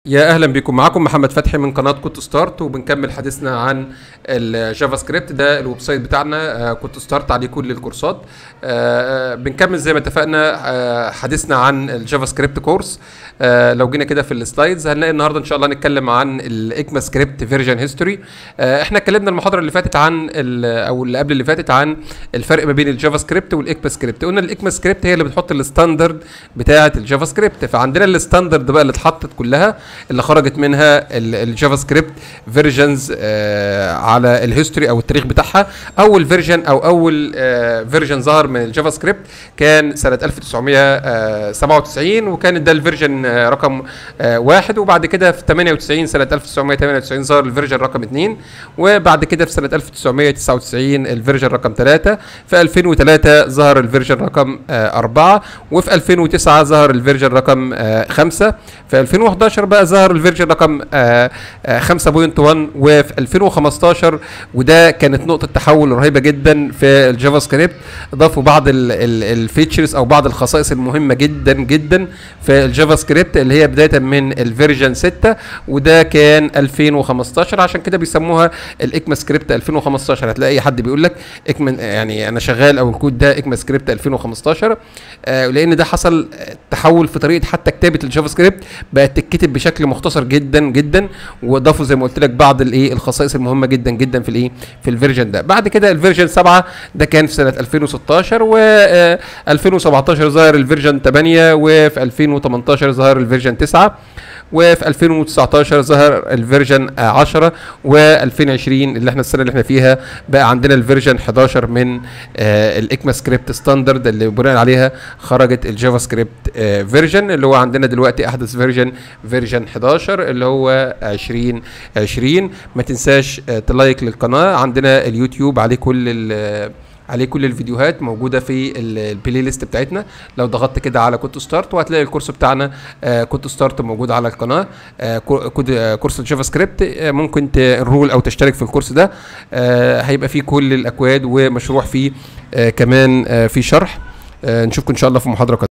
يا اهلا بكم معاكم محمد فتحي من قناه كوت ستارت وبنكمل حديثنا عن الجافا سكريبت ده الويب سايت بتاعنا كوت ستارت عليه كل الكورسات آه، آه، بنكمل زي ما اتفقنا آه، حديثنا عن الجافا سكريبت كورس آه، لو جينا كده في السلايدز هنلاقي النهارده ان شاء الله نتكلم عن الاكما سكريبت فيرجن هيستوري احنا اتكلمنا المحاضره اللي فاتت عن ال- او اللي قبل اللي فاتت عن الفرق ما بين الجافا سكريبت والاكما سكريبت قلنا الاكما سكريبت هي اللي بتحط الستاندرد بتاعه الجافا سكريبت فعندنا الستاندرد بقى اللي اتحطت كلها اللي خرجت منها ال- الجافا سكريبت فيرجنز على الهيستوري او التاريخ بتاعها اول فيرجن او اول فيرجن ظهر من الجافا سكريبت كان سنه 1997 وكان ده الفيرجن آه، رقم آه، واحد وبعد كده في 98 سنه 1998 ظهر الفيرجن رقم اثنين وبعد كده في سنه 1999 الفيرجن رقم ثلاثة في 2003 ظهر الفيرجن رقم آه، أربعة وفي 2009 ظهر الفيرجن رقم آه، خمسة في 2011 بقى ظهر الفيرجن رقم آه، آه، 5.1 وفي 2015 وده كانت نقطة تحول رهيبة جدا في الجافا سكريبت ضافوا بعض الفيتشرز او بعض الخصائص المهمة جدا جدا في الجافا سكريبت اللي هي بداية من الفيرجن 6 وده كان 2015 عشان كده بيسموها الاكما سكريبت 2015 هتلاقي اي حد بيقول لك اكما يعني انا شغال او الكود ده اكما سكريبت 2015 آه لان ده حصل تحول في طريقه حتى كتابه الجافا سكريبت بقت تتكتب بشكل مختصر جدا جدا واضافوا زي ما قلت لك بعض الايه الخصائص المهمه جدا جدا في الايه في الفيرجن ده بعد كده الفيرجن 7 ده كان في سنه 2016 و آه، 2017 ظهر الفيرجن 8 وفي 2018 ظهر الفيرجن 9 وفي 2019 ظهر الفيرجن 10 و2020 اللي احنا السنه اللي احنا فيها بقى عندنا الفيرجن 11 من آه الاكما سكريبت ستاندرد اللي بناء عليها خرجت الجافا سكريبت آه فيرجن اللي هو عندنا دلوقتي احدث فيرجن فيرجن 11 اللي هو 2020 ما تنساش آه تلايك للقناه عندنا اليوتيوب عليه كل ال- عليه كل الفيديوهات موجوده في ال- البلاي ليست بتاعتنا لو ضغطت كده على كود ستارت وهتلاقي الكورس بتاعنا آه، كود ستارت موجود على القناه آه، كو- كود آه، كورس الجافا سكريبت آه، ممكن تنرول او تشترك في الكورس ده آه، هيبقى فيه كل الاكواد ومشروع فيه آه، كمان آه، في شرح آه، نشوفكم ان شاء الله في محاضره قادمه